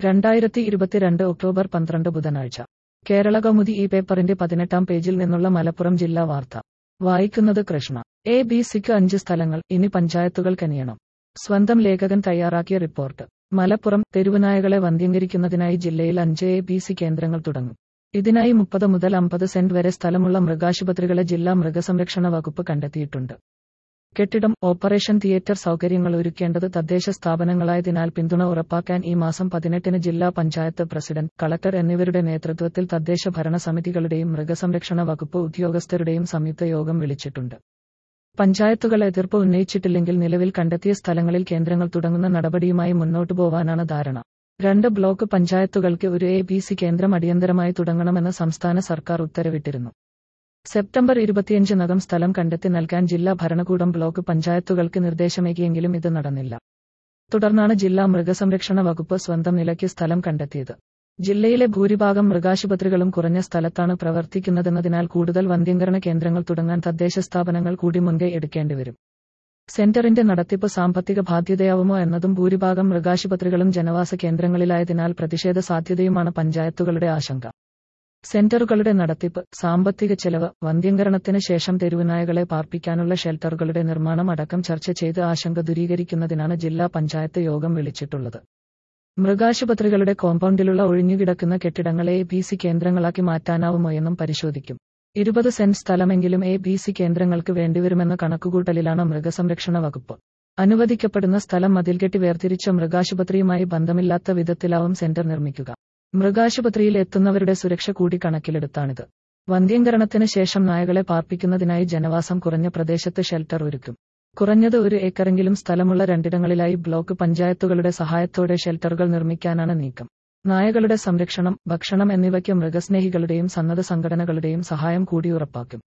രണ്ടായിരത്തി ഇരുപത്തിരണ്ട് ഒക്ടോബർ പന്ത്രണ്ട് ബുധനാഴ്ച കേരള കൗമുദി ഈ പേപ്പറിന്റെ പതിനെട്ടാം പേജിൽ നിന്നുള്ള മലപ്പുറം ജില്ലാ വാർത്ത വായിക്കുന്നത് കൃഷ്ണ എ ബി സിക്ക് അഞ്ച് സ്ഥലങ്ങൾ ഇനി പഞ്ചായത്തുകൾ കനിയണം സ്വന്തം ലേഖകൻ തയ്യാറാക്കിയ റിപ്പോർട്ട് മലപ്പുറം തെരുവുനായകളെ വന്ധ്യംകരിക്കുന്നതിനായി ജില്ലയിൽ അഞ്ച് എ ബി സി കേന്ദ്രങ്ങൾ തുടങ്ങും ഇതിനായി മുപ്പത് മുതൽ അമ്പത് സെന്റ് വരെ സ്ഥലമുള്ള മൃഗാശുപത്രികളെ ജില്ലാ മൃഗസംരക്ഷണ വകുപ്പ് കണ്ടെത്തിയിട്ടുണ്ട് കെട്ടിടം ഓപ്പറേഷൻ തിയേറ്റർ സൗകര്യങ്ങൾ ഒരുക്കേണ്ടത് തദ്ദേശ സ്ഥാപനങ്ങളായതിനാൽ പിന്തുണ ഉറപ്പാക്കാൻ ഈ മാസം പതിനെട്ടിന് ജില്ലാ പഞ്ചായത്ത് പ്രസിഡന്റ് കളക്ടർ എന്നിവരുടെ നേതൃത്വത്തിൽ തദ്ദേശ ഭരണ സമിതികളുടെയും മൃഗസംരക്ഷണ വകുപ്പ് ഉദ്യോഗസ്ഥരുടെയും സംയുക്ത യോഗം വിളിച്ചിട്ടുണ്ട് പഞ്ചായത്തുകൾ എതിർപ്പ് ഉന്നയിച്ചിട്ടില്ലെങ്കിൽ നിലവിൽ കണ്ടെത്തിയ സ്ഥലങ്ങളിൽ കേന്ദ്രങ്ങൾ തുടങ്ങുന്ന നടപടിയുമായി മുന്നോട്ടു പോവാനാണ് ധാരണ രണ്ട് ബ്ലോക്ക് പഞ്ചായത്തുകൾക്ക് ഒരു എ ബി സി കേന്ദ്രം അടിയന്തരമായി തുടങ്ങണമെന്ന് സംസ്ഥാന സർക്കാർ ഉത്തരവിട്ടിരുന്നു സെപ്റ്റംബർ ഇരുപത്തിയഞ്ചിനകം സ്ഥലം കണ്ടെത്തി നൽകാൻ ജില്ലാ ഭരണകൂടം ബ്ലോക്ക് പഞ്ചായത്തുകൾക്ക് നിർദ്ദേശമേകിയെങ്കിലും ഇത് നടന്നില്ല തുടർന്നാണ് ജില്ലാ മൃഗസംരക്ഷണ വകുപ്പ് സ്വന്തം നിലയ്ക്ക് സ്ഥലം കണ്ടെത്തിയത് ജില്ലയിലെ ഭൂരിഭാഗം മൃഗാശുപത്രികളും കുറഞ്ഞ സ്ഥലത്താണ് പ്രവർത്തിക്കുന്നതെന്നതിനാൽ കൂടുതൽ വന്ധ്യംകരണ കേന്ദ്രങ്ങൾ തുടങ്ങാൻ തദ്ദേശ സ്ഥാപനങ്ങൾ കൂടി മുൻകൈ എടുക്കേണ്ടിവരും സെന്ററിന്റെ നടത്തിപ്പ് സാമ്പത്തിക ബാധ്യതയാവുമോ എന്നതും ഭൂരിഭാഗം മൃഗാശുപത്രികളും ജനവാസ കേന്ദ്രങ്ങളിലായതിനാൽ പ്രതിഷേധ സാധ്യതയുമാണ് പഞ്ചായത്തുകളുടെ ആശങ്ക സെന്ററുകളുടെ നടത്തിപ്പ് സാമ്പത്തിക ചെലവ് വന്ധ്യംകരണത്തിന് ശേഷം തെരുവുനായകളെ പാർപ്പിക്കാനുള്ള ഷെൽട്ടറുകളുടെ നിർമ്മാണം അടക്കം ചർച്ച ചെയ്ത് ആശങ്ക ദൂരീകരിക്കുന്നതിനാണ് ജില്ലാ പഞ്ചായത്ത് യോഗം വിളിച്ചിട്ടുള്ളത് മൃഗാശുപത്രികളുടെ കോമ്പൗണ്ടിലുള്ള ഒഴിഞ്ഞുകിടക്കുന്ന കെട്ടിടങ്ങളെ എ ബി സി കേന്ദ്രങ്ങളാക്കി മാറ്റാനാവുമോ എന്നും പരിശോധിക്കും ഇരുപത് സെന്റ് സ്ഥലമെങ്കിലും എ ബി സി കേന്ദ്രങ്ങൾക്ക് വേണ്ടിവരുമെന്ന കണക്കുകൂട്ടലിലാണ് മൃഗസംരക്ഷണ വകുപ്പ് അനുവദിക്കപ്പെടുന്ന സ്ഥലം മതിൽകെട്ടി വേർതിരിച്ച മൃഗാശുപത്രിയുമായി ബന്ധമില്ലാത്ത വിധത്തിലാവും സെന്റർ നിർമ്മിക്കുക മൃഗാശുപത്രിയിൽ എത്തുന്നവരുടെ സുരക്ഷ കൂടി കണക്കിലെടുത്താണിത് വന്ധ്യംകരണത്തിന് ശേഷം നായകളെ പാർപ്പിക്കുന്നതിനായി ജനവാസം കുറഞ്ഞ പ്രദേശത്ത് ഷെൽട്ടർ ഒരുക്കും കുറഞ്ഞത് ഒരു ഏക്കറെങ്കിലും സ്ഥലമുള്ള രണ്ടിടങ്ങളിലായി ബ്ലോക്ക് പഞ്ചായത്തുകളുടെ സഹായത്തോടെ ഷെൽട്ടറുകൾ നിർമ്മിക്കാനാണ് നീക്കം നായകളുടെ സംരക്ഷണം ഭക്ഷണം എന്നിവയ്ക്ക് മൃഗസ്നേഹികളുടെയും സന്നദ്ധ സംഘടനകളുടെയും സഹായം കൂടി ഉറപ്പാക്കും